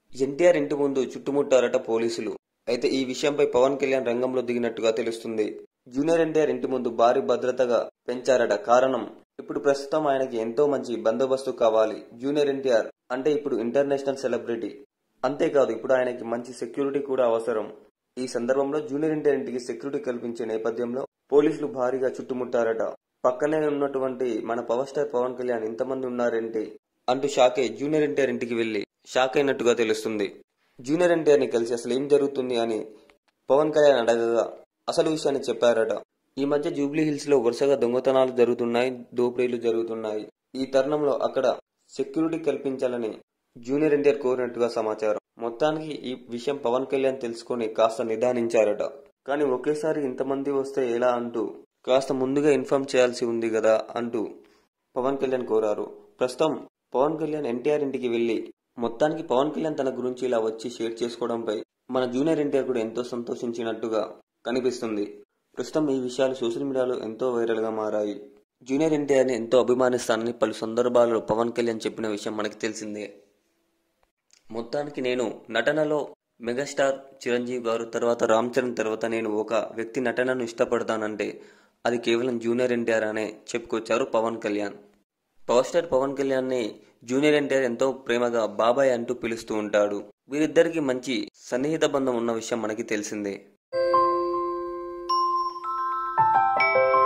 ఎన్టీఆర్ ఇంటి ముందు చుట్టుముట్టారట పోలీసులు అయితే ఈ విషయంపై పవన్ కళ్యాణ్ రంగంలో దిగినట్టుగా తెలుస్తుంది జూనియర్ ఎన్టీఆర్ ఇంటి ముందు భారీ భద్రతగా పెంచారట కారణం ఇప్పుడు ప్రస్తుతం ఆయనకి ఎంతో మంచి బందోబస్తు కావాలి జూనియర్ ఎన్టీఆర్ అంటే ఇప్పుడు ఇంటర్నేషనల్ సెలబ్రిటీ అంతేకాదు ఇప్పుడు ఆయనకి మంచి సెక్యూరిటీ కూడా అవసరం ఈ సందర్భంలో జూనియర్ ఎన్టీఆర్ ఇంటికి సెక్యూరిటీ కల్పించే నేపథ్యంలో పోలీసులు భారీగా చుట్టుముట్టారట పక్కనే ఉన్నటువంటి మన పవర్ స్టార్ పవన్ కళ్యాణ్ ఇంతమంది ఉన్నారేంటి అంటూ షాక్ అయి జూనియర్ ఎన్టీఆర్ ఇంటికి వెళ్లి షాక్ అయినట్టుగా తెలుస్తుంది జూనియర్ ఎన్టీఆర్ ని కలిసి అసలు ఏం జరుగుతుంది అని పవన్ కళ్యాణ్ అడగగా అసలు విషయాన్ని చెప్పారట ఈ మధ్య జూబ్లీ హిల్స్ లో వరుసగా దొంగతనాలు జరుగుతున్నాయి దోపిడీలు జరుగుతున్నాయి ఈ తరుణంలో అక్కడ సెక్యూరిటీ కల్పించాలని జూనియర్ ఎన్టీఆర్ కోరినట్టుగా సమాచారం మొత్తానికి ఈ విషయం పవన్ కళ్యాణ్ తెలుసుకొని కాస్త నిదానించారట కానీ ఒకేసారి ఇంతమంది వస్తే ఎలా అంటూ కాస్త ముందుగా ఇన్ఫార్మ్ చేయాల్సి ఉంది కదా అంటూ పవన్ కళ్యాణ్ కోరారు ప్రస్తుతం పవన్ కళ్యాణ్ ఎన్టీఆర్ ఇంటికి వెళ్లి మొత్తానికి పవన్ కళ్యాణ్ తన గురించి ఇలా వచ్చి షేర్ చేసుకోవడంపై మన జూనియర్ ఎన్టీఆర్ కూడా ఎంతో సంతోషించినట్టుగా కనిపిస్తుంది ప్రస్తుతం ఈ విషయాలు సోషల్ మీడియాలో ఎంతో వైరల్ గా మారాయి జూనియర్ ఎన్టీఆర్ ని ఎంతో అభిమానిస్తానని పలు సందర్భాలలో పవన్ కళ్యాణ్ చెప్పిన విషయం మనకి తెలిసిందే మొత్తానికి నేను నటనలో మెగాస్టార్ చిరంజీవి గారు తర్వాత రామ్ చరణ్ తర్వాత నేను ఒక వ్యక్తి నటనను ఇష్టపడతానంటే అది కేవలం జూనియర్ ఎన్టీఆర్ అనే చెప్పుకొచ్చారు పవన్ కళ్యాణ్ పవర్ స్టార్ పవన్ కళ్యాణ్ ని జూనియర్ ఎన్టీఆర్ ఎంతో ప్రేమగా బాబాయ్ అంటూ పిలుస్తూ ఉంటాడు వీరిద్దరికి మంచి సన్నిహిత బంధం ఉన్న విషయం మనకి తెలిసిందే